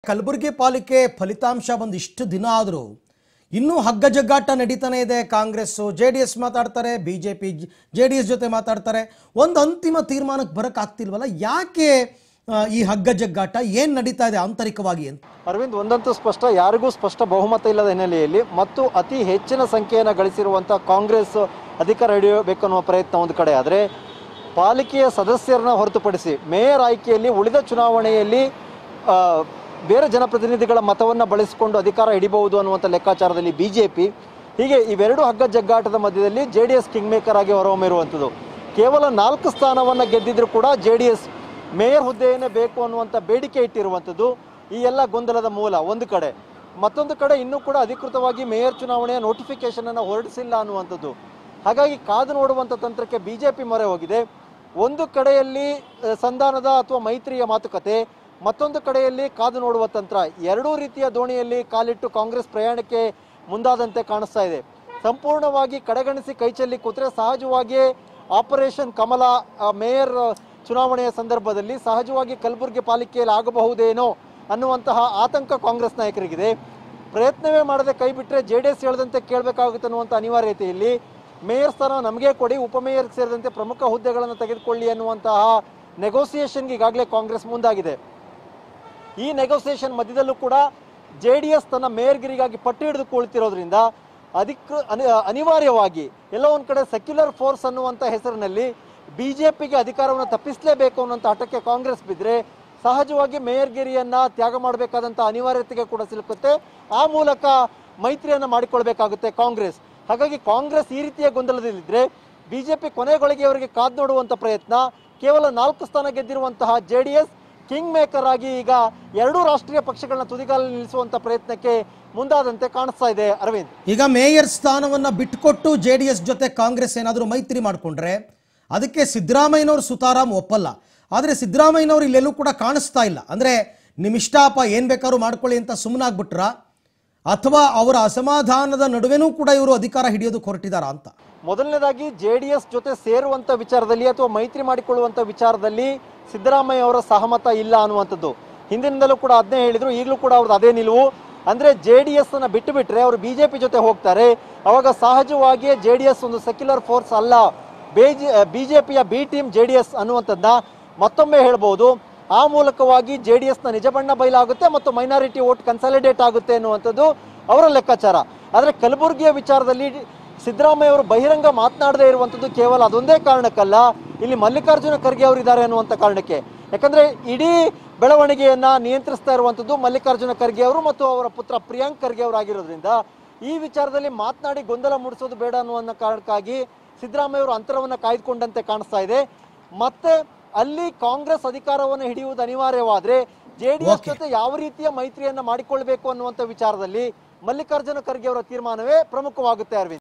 ಕಲಬುರಗಿ ಪಾಲಿಕೆ ಫಲಿತಾಂಶ ಬಂದು ಇಷ್ಟು ದಿನ ಆದರೂ ಇನ್ನೂ ಹಗ್ಗ ಜಗ್ಗಾಟ ನಡೀತಾನೆ ಇದೆ ಕಾಂಗ್ರೆಸ್ಸು ಜೆ ಡಿ ಎಸ್ ಮಾತಾಡ್ತಾರೆ B J P J D S ಜೊತೆ ಮಾತಾಡ್ತಾರೆ ಒಂದು ಅಂತಿಮ ತೀರ್ಮಾನಕ್ಕೆ ಬರೋಕ್ಕಾಗ್ತಿಲ್ವಲ್ಲ ಯಾಕೆ ಆ, ಈ ಹಗ್ಗ ಜಗ್ಗಾಟ ಏನು ನಡೀತಾ ಇದೆ ಆಂತರಿಕವಾಗಿ ಅಂತ ಅರವಿಂದ್ ಒಂದಂತೂ ಸ್ಪಷ್ಟ ಯಾರಿಗೂ ಸ್ಪಷ್ಟ ಬಹುಮತ ಇಲ್ಲದ ಹಿನ್ನೆಲೆಯಲ್ಲಿ ಮತ್ತು ಅತಿ ಹೆಚ್ಚಿನ ಸಂಖ್ಯೆಯನ್ನು ಗಳಿಸಿರುವಂಥ ಕಾಂಗ್ರೆಸ್ ಅಧಿಕಾರ ಹಿಡಿಯಬೇಕು ಅನ್ನುವ ಪ್ರಯತ್ನ ಒಂದು ಕಡೆ ಆದರೆ ಪಾಲಿಕೆಯ ಸದಸ್ಯರನ್ನ ಹೊರತುಪಡಿಸಿ ಮೇಯರ್ ಆಯ್ಕೆಯಲ್ಲಿ ಉಳಿದ ಚುನಾವಣೆಯಲ್ಲಿ ಆ, ಬೇರೆ ಜನಪ್ರತಿನಿಧಿಗಳ ಮತವನ್ನು ಬಳಸಿಕೊಂಡು ಅಧಿಕಾರ ಹಿಡಿಬಹುದು ಅನ್ನುವಂಥ ಲೆಕ್ಕಾಚಾರದಲ್ಲಿ ಬಿ ಜೆ ಪಿ ಹೀಗೆ ಇವೆರಡು ಹಗ್ಗ ಜಗ್ಗಾಟದ ಮಧ್ಯದಲ್ಲಿ J D S king maker ಆಗಿ ಹೊರಹೊಮ್ಮಿರುವಂಥದ್ದು ಕೇವಲ ನಾಲ್ಕು ಸ್ಥಾನವನ್ನು ಗೆದ್ದಿದ್ರು ಕೂಡ ಜೆ ಡಿ ಎಸ್ ಮೇಯರ್ ಹುದ್ದೆಯನ್ನೇ ಬೇಕು ಅನ್ನುವಂಥ ಬೇಡಿಕೆ ಇಟ್ಟಿರುವಂಥದ್ದು ಈ ಎಲ್ಲ ಗೊಂದಲದ ಮೂಲ ಒಂದು ಕಡೆ ಮತ್ತೊಂದು ಕಡೆ ಇನ್ನೂ ಕೂಡ ಅಧಿಕೃತವಾಗಿ ಮೇಯರ್ ಚುನಾವಣೆಯ ನೋಟಿಫಿಕೇಶನ್ ಅನ್ನು ಹೊರಡಿಸಿಲ್ಲ ಅನ್ನುವಂಥದ್ದು ಹಾಗಾಗಿ ಕಾದು ನೋಡುವಂಥ ತಂತ್ರಕ್ಕೆ ಬಿಜೆಪಿ ಮೊರೆ ಹೋಗಿದೆ ಒಂದು ಕಡೆಯಲ್ಲಿ ಆ, ಸಂಧಾನದ ಅಥವಾ ಮೈತ್ರಿಯ ಮಾತುಕತೆ ಮತ್ತೊಂದು ಕಡೆಯಲ್ಲಿ ಕಾದು ನೋಡುವ ತಂತ್ರ ಎರಡೂ ರೀತಿಯ ದೋಣಿಯಲ್ಲಿ ಕಾಲಿಟ್ಟು ಕಾಂಗ್ರೆಸ್ ಪ್ರಯಾಣಕ್ಕೆ ಮುಂದಾದಂತೆ ಕಾಣಿಸ್ತಾ ಇದೆ ಸಂಪೂರ್ಣವಾಗಿ ಕಡೆಗಣಿಸಿ ಕೈಚೆಲ್ಲಿ ಕೂತ್ರೆ ಸಹಜವಾಗಿಯೇ ಆಪರೇಷನ್ ಕಮಲ ಆ, ಮೇಯರ್ ಚುನಾವಣೆಯ ಸಂದರ್ಭದಲ್ಲಿ ಸಹಜವಾಗಿ ಕಲಬುರಗಿ ಪಾಲಿಕೆಯಲ್ಲಿ ಆಗಬಹುದೇನೋ ಅನ್ನುವಂತಹ ಆತಂಕ ಕಾಂಗ್ರೆಸ್ ನಾಯಕರಿಗಿದೆ ಪ್ರಯತ್ನವೇ ಮಾಡದೆ ಕೈ ಬಿಟ್ಟರೆ ಜೆ ಡಿ ಎಸ್ ಹೇಳದಂತೆ ಕೇಳಬೇಕಾಗುತ್ತೆ ಅನ್ನುವಂಥ ಅನಿವಾರ್ಯತೆಯಲ್ಲಿ ಮೇಯರ್ ಸ್ಥಾನ ನಮಗೆ ಕೊಡಿ ಉಪಮೇಯರ್ ಸೇರಿದಂತೆ ಪ್ರಮುಖ ಹುದ್ದೆಗಳನ್ನು ತೆಗೆದುಕೊಳ್ಳಿ ಅನ್ನುವಂತಹ ನೆಗೋಸಿಯೇಷನ್ಗೆ ಈಗಾಗಲೇ ಕಾಂಗ್ರೆಸ್ ಮುಂದಾಗಿದೆ ಈ ನೆಗೋಸಿಯೇಷನ್ ಮಧ್ಯದಲ್ಲೂ ಕೂಡ ಜೆ ಡಿ ಎಸ್ ತನ್ನ ಮೇಯರ್ಗಿರಿಗಾಗಿ ಪಟ್ಟು ಹಿಡಿದು ಕುಳಿತಿರೋದ್ರಿಂದ ಅಧಿಕೃ ಅನಿ ಅನಿವಾರ್ಯವಾಗಿ ಎಲ್ಲೋ ಒಂದು ಕಡೆ ಸೆಕ್ಯುಲರ್ ಫೋರ್ಸ್ ಅನ್ನುವಂಥ ಹೆಸರಿನಲ್ಲಿ ಬಿ ಜೆ ಪಿಗೆ ಅಧಿಕಾರವನ್ನು ತಪ್ಪಿಸಲೇಬೇಕು ಅನ್ನೋಂಥ ಹಠಕ್ಕೆ ಕಾಂಗ್ರೆಸ್ ಬಿದ್ದರೆ ಸಹಜವಾಗಿ ಮೇಯರ್ಗಿರಿಯನ್ನು ತ್ಯಾಗ ಮಾಡಬೇಕಾದಂಥ ಅನಿವಾರ್ಯತೆಗೆ ಕೂಡ ಸಿಲುಕುತ್ತೆ ಆ ಮೂಲಕ ಮೈತ್ರಿಯನ್ನು ಮಾಡಿಕೊಳ್ಬೇಕಾಗುತ್ತೆ ಕಾಂಗ್ರೆಸ್ ಹಾಗಾಗಿ ಕಾಂಗ್ರೆಸ್ ಈ ರೀತಿಯ ಗೊಂದಲದಲ್ಲಿದ್ದರೆ ಬಿ ಜೆ ಪಿ ಕೊನೆಗೊಳಗೆ ಅವರಿಗೆ ಕಾದು ನೋಡುವಂಥ ಪ್ರಯತ್ನ ಕೇವಲ ನಾಲ್ಕು ಸ್ಥಾನ ಗೆದ್ದಿರುವಂತಹ J D S king maker ಆಗಿ ಈಗ ಎರಡೂ ರಾಷ್ಟ್ರೀಯ ಪಕ್ಷಗಳನ್ನ ತುದಿಗಾಲಲ್ಲಿ ನಿಲ್ಲಿಸುವಂತ ಪ್ರಯತ್ನಕ್ಕೆ ಮುಂದಾದಂತೆ ಕಾಣಿಸ್ತಾ ಇದೆ ಅರವಿಂದ್ ಈಗ ಮೇಯರ್ ಸ್ಥಾನವನ್ನು ಬಿಟ್ಟುಕೊಟ್ಟು ಜೆ ಡಿ ಎಸ್ ಜೊತೆ ಕಾಂಗ್ರೆಸ್ ಏನಾದರೂ ಮೈತ್ರಿ ಮಾಡಿಕೊಂಡ್ರೆ ಅದಕ್ಕೆ ಸಿದ್ದರಾಮಯ್ಯನವರು ಸುತಾರಾಮ್ ಒಪ್ಪಲ್ಲ ಆದರೆ ಸಿದ್ದರಾಮಯ್ಯನವರು ಇಲ್ಲೆಲ್ಲೂ ಕೂಡ ಕಾಣಿಸ್ತಾ ಇಲ್ಲ ಅಂದರೆ ನಿಮ್ಮಿಷ್ಟಾಪ ಏನು ಬೇಕಾದ್ರೂ ಮಾಡ್ಕೊಳ್ಳಿ ಅಂತ ಸುಮ್ಮನಾಗ್ಬಿಟ್ರಾ ಅಥವಾ ಅವರ ಅಸಮಾಧಾನದ ನಡುವೆನೂ ಕೂಡ ಇವರು ಅಧಿಕಾರ ಹಿಡಿಯೋದಕ್ಕೆ ಹೊರಟಿದಾರಾ ಅಂತ ಮೊದಲನೇದಾಗಿ ಜೆ ಡಿ ಎಸ್ ಜೊತೆ ಸೇರುವಂತ ವಿಚಾರದಲ್ಲಿ ಅಥವಾ ಮೈತ್ರಿ ಮಾಡಿಕೊಳ್ಳುವಂತ ವಿಚಾರದಲ್ಲಿ ಸಿದ್ದರಾಮಯ್ಯ ಅವರ ಸಹಮತ ಇಲ್ಲ ಅನ್ನುವಂಥದ್ದು ಹಿಂದಿನಿಂದಲೂ ಕೂಡ ಅದನ್ನೇ ಹೇಳಿದ್ರು ಈಗಲೂ ಕೂಡ ಅವ್ರದ್ದು ಅದೇ ನಿಲುವು ಅಂದ್ರೆ ಜೆ ಡಿ ಎಸ್ ಅನ್ನ ಬಿಟ್ಟು ಬಿಟ್ರೆ ಅವರು ಬಿಜೆಪಿ ಜೊತೆ ಹೋಗ್ತಾರೆ ಅವಾಗ ಸಹಜವಾಗಿಯೇ ಜೆ ಡಿ ಎಸ್ ಒಂದು ಸೆಕ್ಯುಲರ್ ಫೋರ್ಸ್ ಅಲ್ಲ ಬಿಜೆಪಿಯ B team J D S ಅನ್ನುವಂಥದ್ದನ್ನ ಮತ್ತೊಮ್ಮೆ ಹೇಳ್ಬೋದು ಆ ಮೂಲಕವಾಗಿ ಜೆ ಡಿ ಎಸ್ನ ನಿಜ ಬಣ್ಣ ಬಯಲಾಗುತ್ತೆ ಮತ್ತು ಮೈನಾರಿಟಿ ವೋಟ್ ಕನ್ಸಾಲಿಡೇಟ್ ಆಗುತ್ತೆ ಅನ್ನುವಂಥದ್ದು ಅವರ ಲೆಕ್ಕಾಚಾರ ಆದರೆ ಕಲಬುರಗಿಯ ವಿಚಾರದಲ್ಲಿ ಸಿದ್ದರಾಮಯ್ಯ ಅವರು ಬಹಿರಂಗ ಮಾತನಾಡದೇ ಇರುವಂಥದ್ದು ಕೇವಲ ಅದೊಂದೇ ಕಾರಣಕ್ಕಲ್ಲ ಇಲ್ಲಿ ಮಲ್ಲಿಕಾರ್ಜುನ ಖರ್ಗೆ ಅವರು ಇದ್ದಾರೆ ಅನ್ನುವಂಥ ಕಾರಣಕ್ಕೆ ಯಾಕಂದ್ರೆ ಇಡೀ ಬೆಳವಣಿಗೆಯನ್ನ ನಿಯಂತ್ರಿಸ್ತಾ ಇರುವಂಥದ್ದು ಮಲ್ಲಿಕಾರ್ಜುನ ಖರ್ಗೆ ಅವರು ಮತ್ತು ಅವರ ಪುತ್ರ ಪ್ರಿಯಾಂಕ್ ಖರ್ಗೆ ಅವರು ಆಗಿರೋದ್ರಿಂದ ಈ ವಿಚಾರದಲ್ಲಿ ಮಾತನಾಡಿ ಗೊಂದಲ ಮೂಡಿಸೋದು ಬೇಡ ಅನ್ನುವ ಕಾರಣಕ್ಕಾಗಿ ಸಿದ್ದರಾಮಯ್ಯ ಅವರು ಅಂತರವನ್ನು ಕಾಯ್ದುಕೊಂಡಂತೆ ಕಾಣಿಸ್ತಾ ಇದೆ ಮತ್ತೆ ಅಲ್ಲಿ ಕಾಂಗ್ರೆಸ್ ಅಧಿಕಾರವನ್ನು ಹಿಡಿಯುವುದು ಅನಿವಾರ್ಯವಾದ್ರೆ ಜೆಡಿಎಸ್ Okay. ಜೊತೆ ಯಾವ ರೀತಿಯ ಮೈತ್ರಿಯನ್ನ ಮಾಡಿಕೊಳ್ಬೇಕು ಅನ್ನುವಂಥ ವಿಚಾರದಲ್ಲಿ ಮಲ್ಲಿಕಾರ್ಜುನ ಖರ್ಗೆ ಅವರ ತೀರ್ಮಾನವೇ ಪ್ರಮುಖವಾಗುತ್ತೆ ಅರವಿಂದ್